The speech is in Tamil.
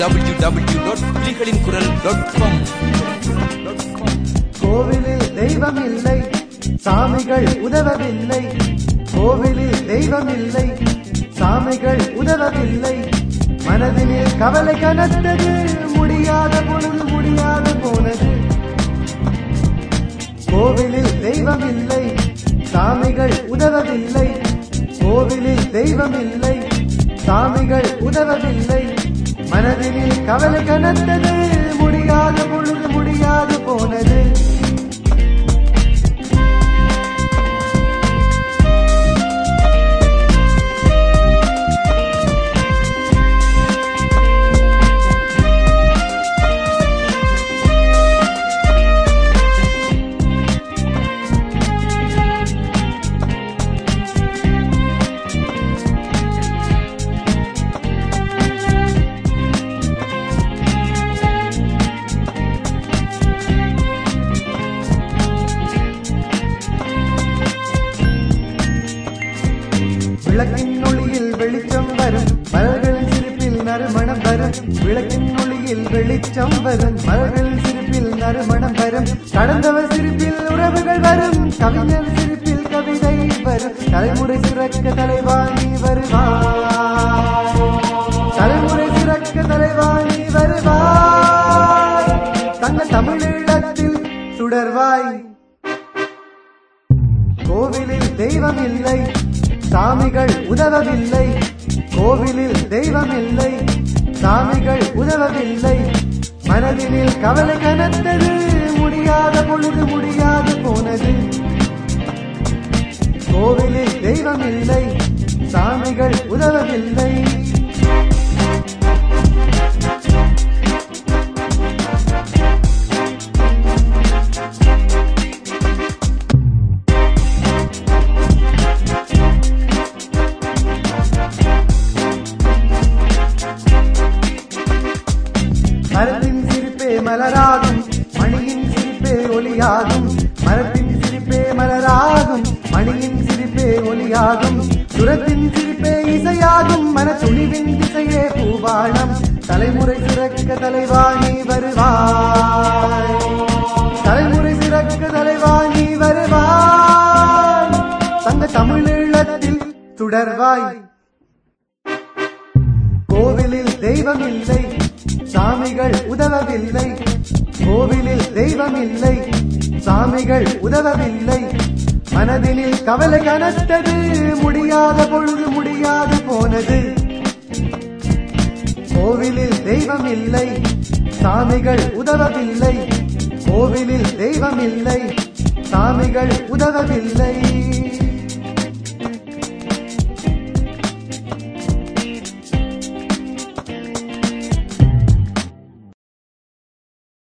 டபிள்யூ டபிள்யூ டாட் புலிகளின் குரல் டாட் காம் கோவிலில் தெய்வம் இல்லை சாமிகள் உதவவில்லை கோவிலில் தெய்வம் இல்லை சாமிகள் உதவவில்லை மனதினில் கவலை கனத்தது முடியாத பொழுது முடியாத போனது கோவிலில் தெய்வம் இல்லை சாமிகள் உதவவில்லை கோவிலில் தெய்வம் இல்லை சாமிகள் உதவவில்லை மனதினில் கவலை கனத்தது முடியாத பொழுது முடியாது போனது விளக்கின் ஒளியில் வெளிச்சம் வரும் மலர்களின் சிரிப்பில் நறுமணம் வரும் விளக்கின் ஒளியில் வெளிச்சம் வரும் மலர்களின் சிரிப்பில் நறுமணம் வரும் கடந்தவர் சிரிப்பில் உறவுகள் வரும் கவிஞர் சிரிப்பில் கவிதை வரும் தலைமுறை சிறக்க தலைவாணி வருவார் தலைமுறை சிறக்க தலைவாணி வருவார் தங்க தமிழீழத்தில் சுடர்வாய் கோவிலில் தெய்வம் இல்லை சாமிகள் உதவவில்லை கோவிலில் தெய்வம் இல்லை சாமிகள் உதவவில்லை மனதினில் கவலை கனத்தது முடியாத பொழுது முடியாது போனது கோவிலில் தெய்வம் இல்லை சாமிகள் உதவவில்லை மரத்தின் சிரிப்பே மலராகும் மணியின் சிரிப்பே ஒளியாகும் மரத்தின் சிரிப்பே மலராகும் மணியின் சிரிப்பே ஒளியாகும் சுரத்தின் சிரிப்பே இசையாகும் மன துணிவின் திசையே பூபாளம் தலைமுறை சிறக்க தலைவாணி வருவாய் தலைமுறை சிறக்க தலைவாணி வருவாய் தங்க தமிழீழத்தில் சுடர்வாய் கோவிலில் தெய்வம் இல்லை சாமிகள் உதவவில்லை கோவிலில் தெய்வம் இல்லை சாமிகள் உதவவில்லை மனதினில் கவலை கனத்தது முடியாத பொழுது முடியாது போனது கோவிலில் தெய்வம் இல்லை சாமிகள் உதவவில்லை கோவிலில் தெய்வம் இல்லை சாமிகள் உதவவில்லை